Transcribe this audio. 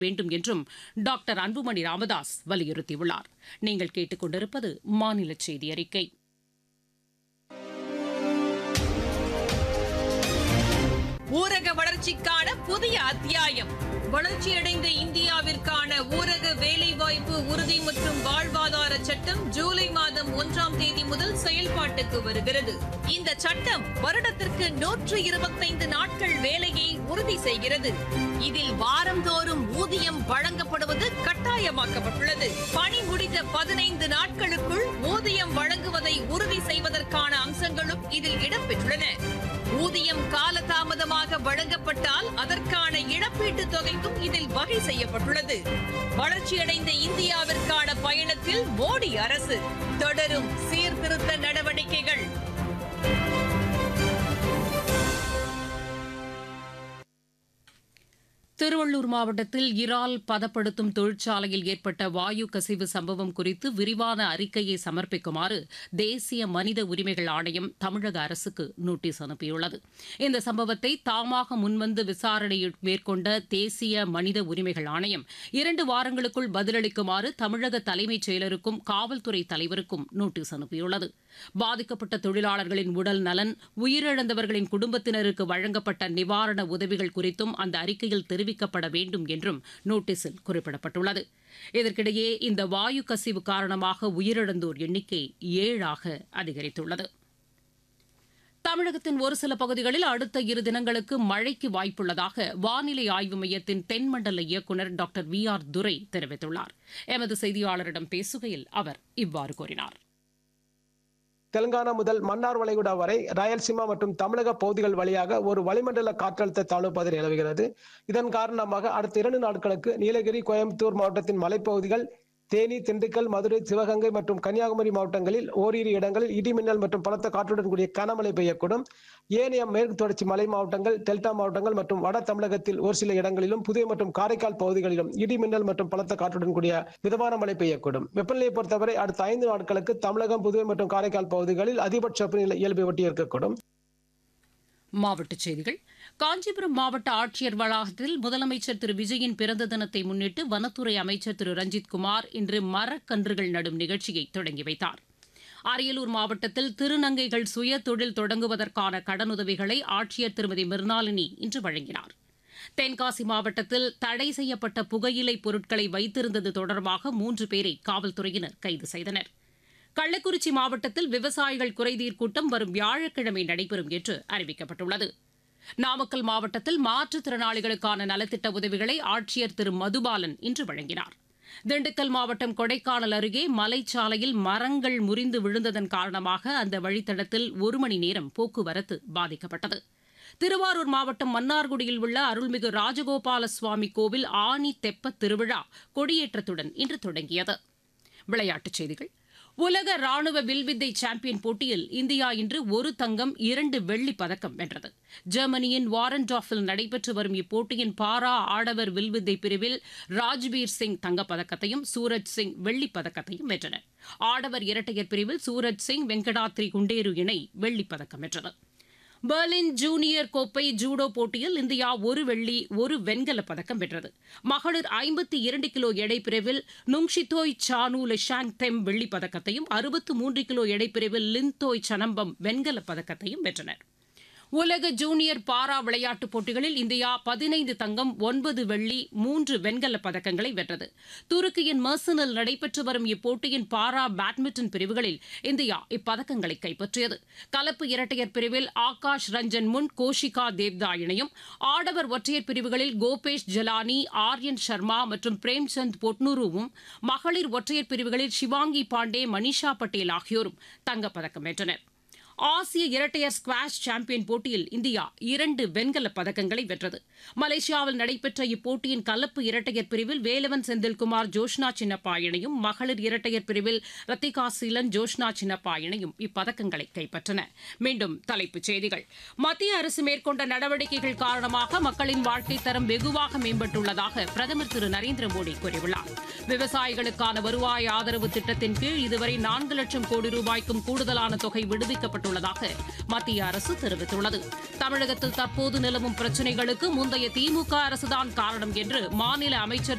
வேண்டும் என்றும் டாக்டர் அன்புமணி ராமதாஸ் வலியுறுத்தியுள்ளார் நீங்கள் கேட்டுக்கொண்டிருப்பது மாநில செய்தி அறிக்கை ஊரக வளர்ச்சிக்கான புதிய அத்தியாயம் வளர்ச்சியடைந்த இந்தியாவிற்கான ஊரக வேலைவாய்ப்பு உறுதி மற்றும் வாழ்வாதார சட்டம் ஜூலை மாதம் ஒன்றாம் தேதி முதல் செயல்பாட்டுக்கு வருகிறது இந்த சட்டம் வருடத்திற்கு நூற்று இருபத்தைந்து நாட்கள் வேலையை உறுதி செய்கிறது இதில் வாரந்தோறும் ஊதியம் வழங்கப்படுவது கட்டாயமாக்கப்பட்டுள்ளது பணி முடிந்த பதினைந்து நாட்களுக்குள் ஊதியம் வழங்குவதை உறுதி செய்வதற்கான அம்சங்களும் இதில் இடம்பெற்றுள்ளன ஊதியம் காலதாமதமாக வழங்கப்பட்டால் அதற்கான இழப்பீட்டுத் தொகைக்கும் இதில் வகை செய்யப்பட்டுள்ளது வளர்ச்சியடைந்த இந்தியாவிற்கான பயணத்தில் மோடி அரசு தொடரும் சீர்திருத்த நடவடிக்கைகள் திருவள்ளூர் மாவட்டத்தில் இறால் பதப்படுத்தும் தொழிற்சாலையில் ஏற்பட்ட வாயு கசிவு சம்பவம் குறித்து விரிவான அறிக்கையை சமர்ப்பிக்குமாறு தேசிய மனித உரிமைகள் ஆணையம் தமிழக அரசுக்கு நோட்டீஸ் அனுப்பியுள்ளது இந்த சம்பவத்தை தாமாக முன்வந்து விசாரணை மேற்கொண்ட தேசிய மனித உரிமைகள் ஆணையம் இரண்டு வாரங்களுக்குள் பதிலளிக்குமாறு தமிழக தலைமைச் செயலருக்கும் காவல்துறை தலைவருக்கும் நோட்டீஸ் அனுப்பியுள்ளது பாதிக்கப்பட்ட தொழிலாளர்களின் உடல் நலன் உயிரிழந்தவர்களின் குடும்பத்தினருக்கு வழங்கப்பட்ட நிவாரண உதவிகள் குறித்தும் அந்த அறிக்கையில் தெரிவிக்கப்பட வேண்டும் என்றும் நோட்டீஸில் குறிப்பிடப்பட்டுள்ளது இதற்கிடையே இந்த வாயு கசிவு காரணமாக உயிரிழந்தோர் எண்ணிக்கை ஏழாக அதிகரித்துள்ளது தமிழகத்தின் ஒரு சில பகுதிகளில் அடுத்த இரு தினங்களுக்கு மழைக்கு வாய்ப்புள்ளதாக வானிலை ஆய்வு மையத்தின் தென்மண்டல இயக்குநர் டாக்டர் வி ஆர் துரை தெரிவித்துள்ளார் எமது செய்தியாளரிடம் பேசுகையில் அவர் இவ்வாறு கூறினார் தெலுங்கானா முதல் மன்னார் வளைகுடா வரை ராயல்சீமா மற்றும் தமிழக பகுதிகள் வழியாக ஒரு வளிமண்டல காற்றழுத்த தாழ்வு பகுதி நிலவுகிறது இதன் காரணமாக அடுத்த இரண்டு நாட்களுக்கு நீலகிரி கோயம்புத்தூர் மாவட்டத்தின் மலைப்பகுதிகள் தேனி திண்டுக்கல் மதுரை சிவகங்கை மற்றும் கன்னியாகுமரி மாவட்டங்களில் ஓரிரு இடங்களில் இடிமின்னல் மற்றும் பலத்த காற்றுடன் கூடிய கனமழை பெய்யக்கூடும் ஏனைய மேற்கு தொடர்ச்சி மலை மாவட்டங்கள் டெல்டா மாவட்டங்கள் மற்றும் வட தமிழகத்தில் ஒரு சில இடங்களிலும் புதிய மற்றும் காரைக்கால் பகுதிகளிலும் இடிமின்னல் மற்றும் பலத்த காற்றுடன் கூடிய மிதமான மழை பெய்யக்கூடும் வெப்பநிலையை பொறுத்தவரை அடுத்த ஐந்து நாட்களுக்கு தமிழகம் புதுவை மற்றும் காரைக்கால் பகுதிகளில் அதிகபட்ச வெப்பநிலை இயல்பை ஒட்டி இருக்கக்கூடும் மாவட்டச் செய்திகள் காஞ்சிபுரம் மாவட்ட ஆட்சியர் வளாகத்தில் முதலமைச்சர் திரு விஜயின் பிறந்த தினத்தை முன்னிட்டு வனத்துறை அமைச்சர் திரு ரஞ்சித் குமார் இன்று மரக்கன்றுகள் நடும் நிகழ்ச்சியை தொடங்கி வைத்தார் அரியலூர் மாவட்டத்தில் திருநங்கைகள் சுய தொழில் தொடங்குவதற்கான கடனுதவிகளை ஆட்சியர் திருமதி மிர்னாலினி இன்று வழங்கினார் தென்காசி மாவட்டத்தில் தடை செய்யப்பட்ட புகையிலை பொருட்களை வைத்திருந்தது தொடர்பாக மூன்று பேரை காவல்துறையினர் கைது செய்தனர் கள்ளக்குறிச்சி மாவட்டத்தில் விவசாயிகள் குறைதீர் கூட்டம் வரும் வியாழக்கிழமை நடைபெறும் என்று அறிவிக்கப்பட்டுள்ளது நாமக்கல் மாவட்டத்தில் மாற்றுத்திறனாளிகளுக்கான நலத்திட்ட உதவிகளை ஆட்சியர் திரு மதுபாலன் இன்று வழங்கினார் திண்டுக்கல் மாவட்டம் கொடைக்கானல் அருகே மலைச்சாலையில் மரங்கள் முறிந்து விழுந்ததன் காரணமாக அந்த வழித்தடத்தில் ஒரு மணி நேரம் போக்குவரத்து பாதிக்கப்பட்டது திருவாரூர் மாவட்டம் மன்னார்குடியில் உள்ள அருள்மிகு ராஜகோபால சுவாமி கோவில் ஆனி தெப்பத் திருவிழா கொடியேற்றத்துடன் இன்று தொடங்கியது விளையாட்டுச் செய்திகள் உலக ராணுவ வில்வித்தை சாம்பியன் போட்டியில் இந்தியா இன்று ஒரு தங்கம் இரண்டு வெள்ளிப் பதக்கம் வென்றது ஜெர்மனியின் வாரன்டாஃபில் நடைபெற்று வரும் இப்போட்டியின் பாரா ஆடவர் வில்வித்தை பிரிவில் ராஜ்பீர் சிங் தங்கப்பதக்கத்தையும் சூரஜ் சிங் வெள்ளிப் பதக்கத்தையும் வென்றனர் ஆடவர் இரட்டையர் பிரிவில் சூரஜ் சிங் வெங்கடாத்ரி குண்டேரு இணை வெள்ளிப் பதக்கம் வென்றது பெர்லின் ஜூனியர் கோப்பை ஜூடோ போட்டியில் இந்தியா ஒரு வெள்ளி ஒரு வெண்கலப் பதக்கம் வென்றது மகளிர் ஐம்பத்தி இரண்டு கிலோ எடை பிரிவில் நுங்ஷிதோய் சானு லெஷாங் தெம் வெள்ளிப் பதக்கத்தையும் அறுபத்து மூன்று கிலோ எடை பிரிவில் லின்தோய் சனம்பம் வெண்கலப் பதக்கத்தையும் வென்றனர் உலக ஜூனியர் பாரா விளையாட்டுப் போட்டிகளில் இந்தியா பதினைந்து தங்கம் ஒன்பது வெள்ளி மூன்று வெண்கலப் பதக்கங்களை வென்றது துருக்கியின் மர்சனில் நடைபெற்று வரும் இப்போட்டியின் பாரா பேட்மிண்டன் பிரிவுகளில் இந்தியா இப்பதக்கங்களை கைப்பற்றியது கலப்பு இரட்டையர் பிரிவில் ஆகாஷ் ரஞ்சன் முன் கோஷிகா தேவ்தா இணையும் ஆடவர் ஒற்றையர் பிரிவுகளில் கோபேஷ் ஜலானி ஆர்யன் சர்மா மற்றும் பிரேம்சந்த் பொட்னூருவும் மகளிர் ஒற்றையர் பிரிவுகளில் ஷிவாங்கி பாண்டே மனிஷா பட்டேல் ஆகியோரும் தங்கப்பதக்கம் வென்றனர் ஆசிய இரட்டையர் ஸ்குவாஷ் சாம்பியன் போட்டியில் இந்தியா இரண்டு வெண்கலப் பதக்கங்களை வென்றது மலேசியாவில் நடைபெற்ற இப்போட்டியின் கலப்பு இரட்டையர் பிரிவில் வேலவன் செந்தில்குமார் ஜோஷ்னா சின்னப்பா இணையும் மகளிர் இரட்டையர் பிரிவில் ரத்திகா சீலன் ஜோஷ்னா சின்னப்பா இணையும் இப்பதக்கங்களை கைப்பற்றன மீண்டும் தலைப்புச் செய்திகள் மத்திய அரசு மேற்கொண்ட நடவடிக்கைகள் காரணமாக மக்களின் வாழ்க்கை தரம் வெகுவாக மேம்பட்டுள்ளதாக பிரதமர் திரு நரேந்திர மோடி கூறியுள்ளார் விவசாயிகளுக்கான வருவாய் ஆதரவு திட்டத்தின் கீழ் இதுவரை நான்கு லட்சம் கோடி ரூபாய்க்கும் கூடுதலான தொகை விடுவிக்கப்பட்டுள்ளதாக செய்யப்பட்டுள்ளதாக மத்திய அரசு தெரிவித்துள்ளது தமிழகத்தில் தற்போது நிலவும் பிரச்சினைகளுக்கு முந்தைய திமுக அரசுதான் காரணம் என்று மாநில அமைச்சர்